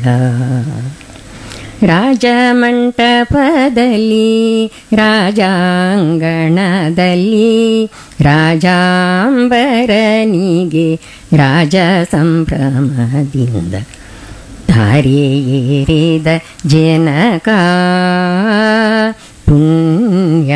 ರಾಜಮಂಟಪದಲ್ಲಿ ರಾಜಾಂಗಣದಲ್ಲಿ ರಾಜಾಂಬರನಿಗೆ ರಾಜ ಸಂಭ್ರಮದಿಂದ ತಾರೆ ಏರಿದ ಜನಕ ಪುಣ್ಯ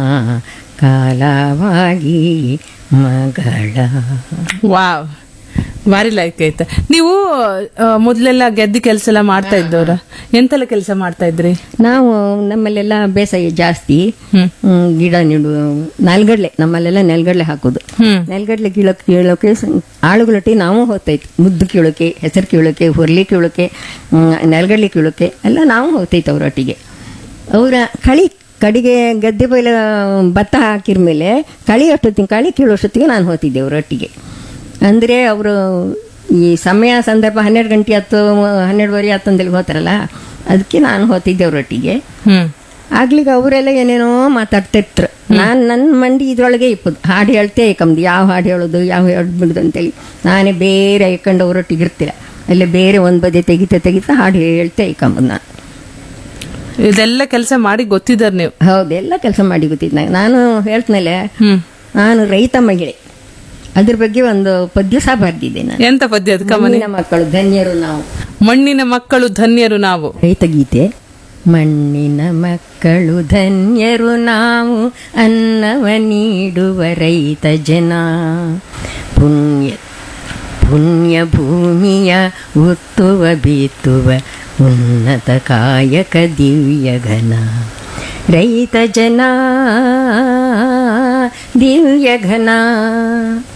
ಕಾಲವಾಗಿ ಮಗಳ ವಾವ್ ಭಾರಿ ಲೈಕ್ ಆಯ್ತು ನೀವು ಆ, ಮೊದ್ಲೆಲ್ಲ ಗೆದ್ದಿ ಕೆಲಸ ಎಲ್ಲ ಮಾಡ್ತಾ ಇದ್ದವ್ರ ಎಂತೆಲ್ಲ ಕೆಲಸ ಮಾಡ್ತಾ ಇದ್ರಿ ನಾವು ನಮ್ಮಲ್ಲೆಲ್ಲ ಬೇಸಾಯ ಜಾಸ್ತಿ ಹ್ಮ್. ಹ್ಮ್, ಗಿಡ ನೆಡು ನೆಲ್ಗಡ್ಲೆ ನಮ್ಮಲ್ಲೆಲ್ಲ ನೆಲ್ಗಡ್ಲೆ ಹಾಕೋದು ಹ್ಮ್ ನೆಲ್ಗಡ್ಲೆ ಕೀಳೋಕೆ ಕೀಳೋಕೆ ಸ- ಆಳುಗಳೊಟ್ಟಿಗೆ ನಾವು ಹೋಗ್ತೈತಿ ಮುದ್ದು ಕೀಳೋಕೆ ಹೆಸರು ಕೀಳೋಕೆ ಹುರ್ಲಿ ಕೀಳೋಕೆ ಹ್ಮ್, ನೆಲ್ಗಡ್ಲೆ ಕೀಳೋಕೆ ಎಲ್ಲ ನಾವು ಹೋಗ್ತೈತೆ ಅವರೊಟ್ಟಿಗೆ ಅವರ ಕಳಿ ಕಡಿಗೆ ಗದ್ದೆ ಬೈಲ ಭತ್ತ ಹಾಕಿರ್ಮೇಲೆ ಕಳಿ ಅಷ್ಟೊತ್ತಿಗೆ ಕಳಿ ಕೀಳೋಷ್ಟೊತ್ತಿಗೆ ನಾನು ಹೋಗ್ತಿದ್ದೆ ಅವರೊಟ್ಟಿಗೆ ಅಂದರೆ ಅವರು ಈ ಸಮಯ ಸಂದರ್ಭ ಹನ್ನೆರಡು ಗಂಟೆ ಹತ್ತು ಹನ್ನೆರಡುವರೆ ಹತ್ತೊಂದಲ್ಲಿ ಹೋಗ್ತಾರಲ್ಲ ಅದಕ್ಕೆ ನಾನು ಹೋಗ್ತಿದ್ದೆ ಅವರೊಟ್ಟಿಗೆ ಹ್ಮ್ ಆಗ್ಲಿಗೆ ಅವರೆಲ್ಲ ಏನೇನೋ ಮಾತಾಡ್ತಿರ್ತಾರೆ ನಾನು ನನ್ನ ಮಂಡಿ ಇದ್ರೊಳಗೆ ಇಪ್ಪದು ಹಾಡು ಹೇಳ್ತೇ ಕಮ್ದು ಯಾವ ಹಾಡು ಹೇಳೋದು ಯಾವ ಹಾಡು ಬಿಡೋದು ಅಂತೇಳಿ ನಾನೇ ಬೇರೆ ಐಕೊಂಡು ಅವರೊಟ್ಟಿಗೆ ಇರ್ತಿಲ್ಲ ಅಲ್ಲೇ ಬೇರೆ ಒಂದು ಬದಿ ತೆಗಿತಾ ತೆಗಿತಾ ಹಾಡು ಹೇಳ್ತೇ ಐಕಂಬದು ನಾನು ಇದೆಲ್ಲ ಕೆಲಸ ಮಾಡಿ ಗೊತ್ತಿದಾರ ನೀವು ಹೌದು ಎಲ್ಲ ಕೆಲಸ ಮಾಡಿ ಗೊತ್ತಿದ್ದು ನಂಗೆ ನಾನು ಹೇಳ್ತನಲ್ಲ ಹ್ಮ್ ನಾನು ರೈತ ಮಹಿಳೆ ಅದ್ರ ಬಗ್ಗೆ ಒಂದು ಪದ್ಯ ಸಹ ಬರ್ದಿದ್ದೆ ನಾನು ಎಂತ ಪದ್ಯ ಅದು ಕಮನಿ ಮಣ್ಣಿನ ಮಕ್ಕಳು ಧನ್ಯರು ನಾವು ಮಣ್ಣಿನ ಮಕ್ಕಳು ಧನ್ಯರು ನಾವು ರೈತ ಗೀತೆ ಮಣ್ಣಿನ ಮಕ್ಕಳು ಧನ್ಯರು ನಾವು ಅನ್ನವ ನೀಡುವ ರೈತ ಜನ ಪುಣ್ಯ ಪುಣ್ಯ ಭೂಮಿಯ ಉತ್ತುವ ಬೀತುವ ಉನ್ನತ ಕಾಯಕ ದಿವ್ಯ ಘನ ರೈತ ಜನ ದಿವ್ಯ ಘನ